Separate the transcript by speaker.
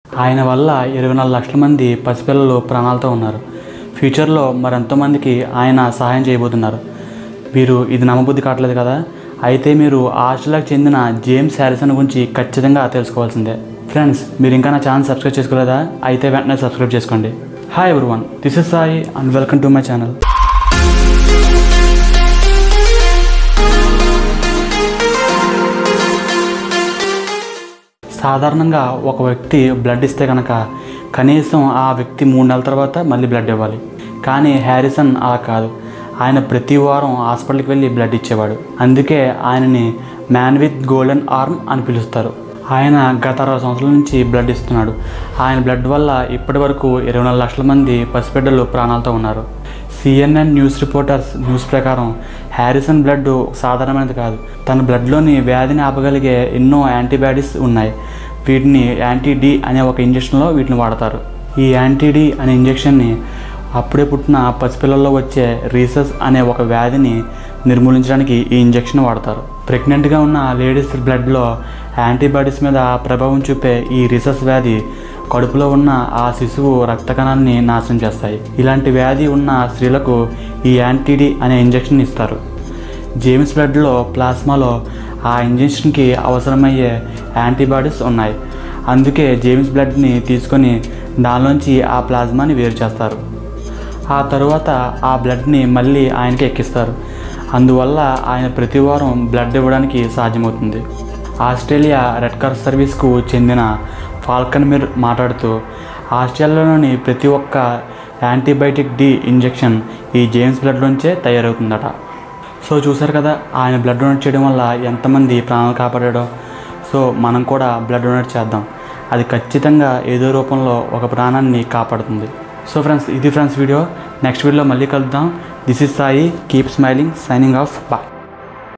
Speaker 1: ఆయన వల్ల ఇరవై నాలుగు లక్షల మంది పసిపిల్లలు ప్రాణాలతో ఉన్నారు ఫ్యూచర్లో మరెంతోమందికి ఆయన సహాయం చేయబోతున్నారు మీరు ఇది నమ్మబుద్ధి కావట్లేదు కదా అయితే మీరు ఆస్ట్రేలియాకు చెందిన జేమ్స్ హ్యారిసన్ గురించి ఖచ్చితంగా తెలుసుకోవాల్సిందే ఫ్రెండ్స్ మీరు ఇంకా నా ఛానల్ సబ్స్క్రైబ్ చేసుకోలేదా అయితే వెంటనే సబ్స్క్రైబ్ చేసుకోండి hi everyone this is Sai and welcome to my channel సాధారణంగా ఒక వ్యక్తి బ్లడ్ ఇస్తే కనుక కనీసం ఆ వ్యక్తి మూడు నెలల తర్వాత మళ్ళీ బ్లడ్ ఇవ్వాలి కానీ హ్యారిసన్ అలా కాదు ఆయన ప్రతి వారం హాస్పిటల్కి వెళ్ళి బ్లడ్ ఇచ్చేవాడు అందుకే ఆయనని మ్యాన్ విత్ గోల్డెన్ ఆర్మ్ అని పిలుస్తారు ఆయన గత అరవై సంవత్సరాల నుంచి బ్లడ్ ఇస్తున్నాడు ఆయన బ్లడ్ వల్ల ఇప్పటి వరకు ఇరవై నాలుగు లక్షల మంది పసిబిడ్డలు ప్రాణాలతో ఉన్నారు సిఎన్ఎన్ న్యూస్ రిపోర్టర్స్ న్యూస్ ప్రకారం హ్యారిసన్ బ్లడ్ సాధారణమైనది కాదు తన బ్లడ్లోని వ్యాధిని ఆపగలిగే ఎన్నో యాంటీబాడీస్ ఉన్నాయి వీటిని యాంటీ డి అనే ఒక ఇంజెక్షన్లో వీటిని వాడతారు ఈ యాంటీ డి అనే ఇంజెక్షన్ని అప్పుడే పుట్టిన పసిపిల్లల్లో వచ్చే రీసెస్ అనే ఒక వ్యాధిని నిర్మూలించడానికి ఈ ఇంజెక్షన్ వాడతారు ప్రెగ్నెంట్గా ఉన్న లేడీస్ బ్లడ్లో యాంటీబాడీస్ మీద ప్రభావం చూపే ఈ రీసెస్ వ్యాధి కడుపులో ఉన్న ఆ శిశువు రక్త కణాన్ని నాశనం చేస్తాయి ఇలాంటి వ్యాధి ఉన్న స్త్రీలకు ఈ యాంటీడీ అనే ఇంజెక్షన్ ఇస్తారు జేమ్స్ బ్లడ్లో ప్లాస్మాలో ఆ ఇంజెక్షన్కి అవసరమయ్యే యాంటీబాడీస్ ఉన్నాయి అందుకే జేమ్స్ బ్లడ్ని తీసుకొని దానిలోంచి ఆ ప్లాస్మాని వేరు చేస్తారు ఆ తరువాత ఆ బ్లడ్ని మళ్ళీ ఆయనకి ఎక్కిస్తారు అందువల్ల ఆయన ప్రతి వారం బ్లడ్ ఇవ్వడానికి సాధ్యమవుతుంది ఆస్ట్రేలియా రెడ్ క్రాస్ సర్వీస్కు చెందిన ఫాల్కన్ మిర్ మాట్లాడుతూ ఆస్ట్రేలియాలోని ప్రతి ఒక్క యాంటీబయాటిక్ డి ఇంజెక్షన్ ఈ జేమ్స్ బ్లడ్లోంచే తయారవుతుందట సో చూసారు కదా ఆయన బ్లడ్ డొనేట్ చేయడం వల్ల ఎంతమంది ప్రాణాలు కాపాడాడో సో మనం కూడా బ్లడ్ డొనేట్ చేద్దాం అది ఖచ్చితంగా ఏదో రూపంలో ఒక ప్రాణాన్ని కాపాడుతుంది సో ఫ్రెండ్స్ ఇది ఫ్రెండ్స్ వీడియో నెక్స్ట్ వీడియోలో మళ్ళీ కలుద్దాం this is Sai keep smiling signing off bye